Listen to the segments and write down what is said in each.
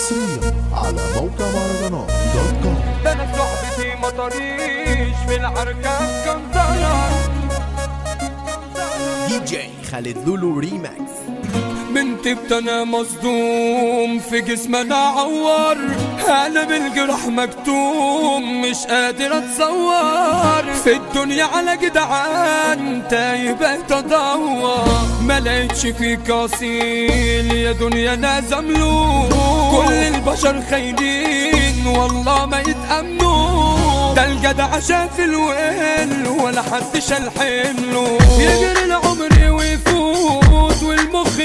حصريا على موقع مهرجانات دوت كوم ده انا صحبتي مطريش في العركة كنزرة دي جي خالد لولو ريماكس بنتي بتنا مصدوم في جسم انا عور انا بالجرح مكتوم مش قادر اتصور في الدنيا على جدعان تايه بقيت ادور ما لقيتش فيك اصيل يا دنيا انا زملوك كل البشر خاينين والله ما يتأمنوا ده الجدع شاف الويل ولا حد شال حمله يجري العمر ويفوت والمخ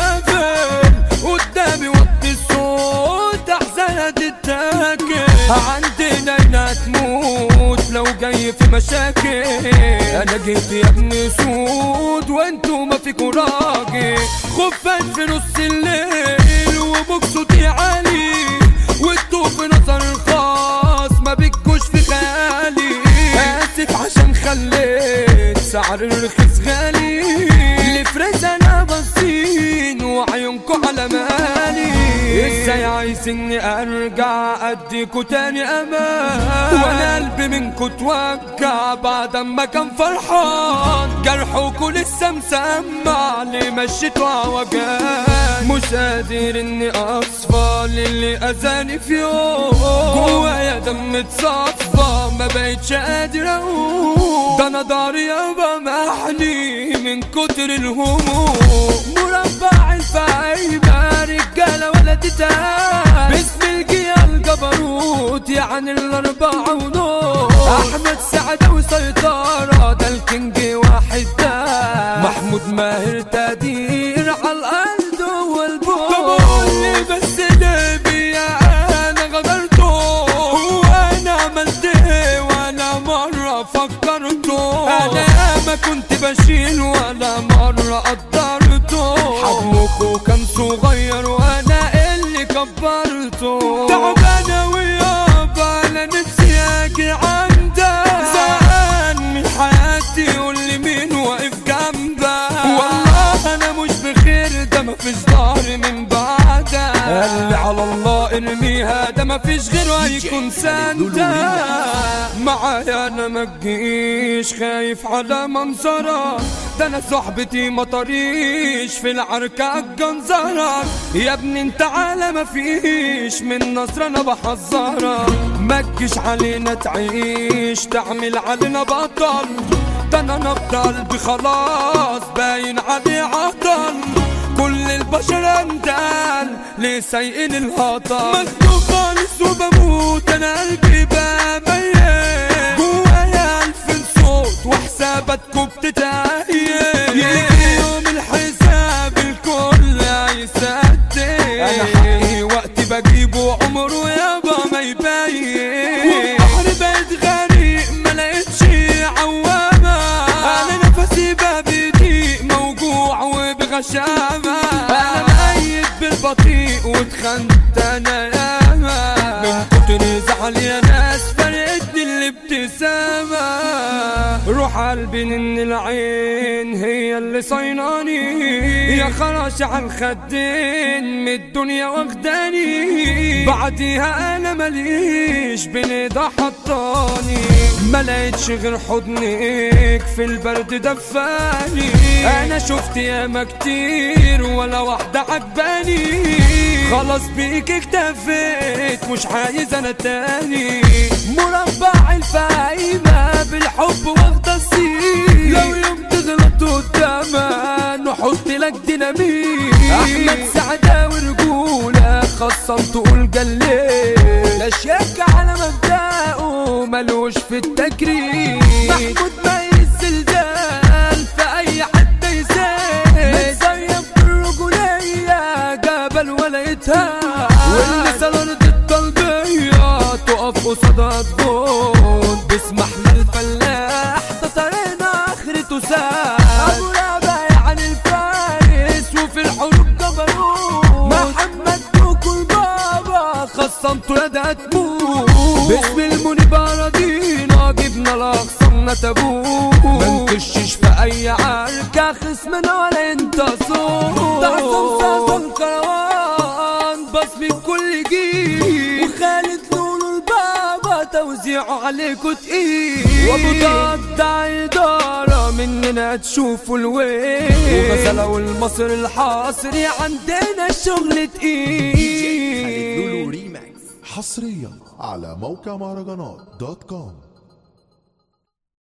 بافل قدامي وطي الصوت احزانها تتاكل عندنا هنا تموت لو جاي في مشاكل انا جيت يا ابني سود وانتوا ما فيكوا راجل خفان في نص الليل وبوك صوتي عالي وانتوا في نظر الخاص ما بتجوش في خيالي اسف عشان خليت سعر الرخيص غالي اللي فريز انا باصين وعيونكوا على مالي ازاي عايزني ارجع اديكوا تاني امان وانا قلبي منكوا توجع بعد ما كان فرحان جرحكوا لسه مسمع ليه مشيتوا عوجان مش قادر اني اصفى للي اذاني في يوم جوايا دم اتصفى ما بقتش قادر اقوم ده انا ضهري يابا محني من كتر الهموم مربع الفايبة رجالة ولا تتاب باسم الجيال الجبروت يعني الاربعة ونور احمد سعد وسيطرة ده الكينج واحد ده محمود ماهر تقدير على الارض والبور طب قول لي بس ليه بيا انا غدرته وانا عملت ايه وانا مرة فكرته انا ما كنت بشيل ولا مرة قدرته حجمكوا كان صغير وانا اللي كبرته تعبانة ويابا انا نفسي اجي عندك زهقان من حياتي قول لي مين واقف جنبك والله انا مش بخير ده مفيش ظهر من بعدك قال على الله ارميها ده مفيش غيره هيكون سندك معايا انا ما تجيش خايف على منظرك ده انا صحبتي مطريش في العركة الجنزرة يا ابني انت على ما فيش من نصر انا بحذرك ما تجيش علينا تعيش تعمل علينا بطل ده انا نبض قلبي خلاص باين عليه عطل كل البشر اندال ليه سايقين الهطل مكتوب خالص وبموت انا قلبي بقى ميت جوايا الف صوت وحساباتكم بتتعين يجي يوم الحساب الكل هيصدق انا حقي وقتي بجيبه عمره يابا ما يبين والبحر بقت غريق ما لقيتش عوامة انا نفسي بقى بيضيق موجوع وبغشامة انا ميت بالبطيء واتخنت انا ياما من كتر زعلي يا ناس فرقتني الابتسامة روح قلبي ان العين هي اللي صيناني يا خراش على الخدين من الدنيا واخداني بعديها انا ماليش بين ايدها حطاني ما لقيتش غير حضنك في البرد دفاني انا شفت ياما كتير ولا واحدة عجباني خلاص بيك اكتفيت مش عايز انا تاني مربع الفايمة بالحب واخدة السين لو يوم تغلط قدامها نحط لك ديناميت احمد سعداوي رجولة خصم تقول جليت لا شك على مبدأه ملوش في التكريم محمود ما الزلزال في اي حد يزيد متزيف بالرجولية جبل ولا يتهان واللي الارض الطلبية تقف قصادها تجون باسم احمد الفلاح ده طريقنا اخرته سهل ابو ربع عن الفارس وفي الحروب جبروت محمد دوكو البابا خصمته يا ده تموت باسم المنيب اراضينا جبنا لاقصانا تابوت ما نكشش في اي عركه خصمنا ولا انت صوت ده حسام سازن كروان بصمي كل جيل توزيعه عليكوا تقيل وابو ضد إدارة مننا تشوفوا الويل وغزلة والمصر الحاصري عندنا الشغل خالد تقيل لولو ريماكس حصريا على موقع مهرجانات دوت كوم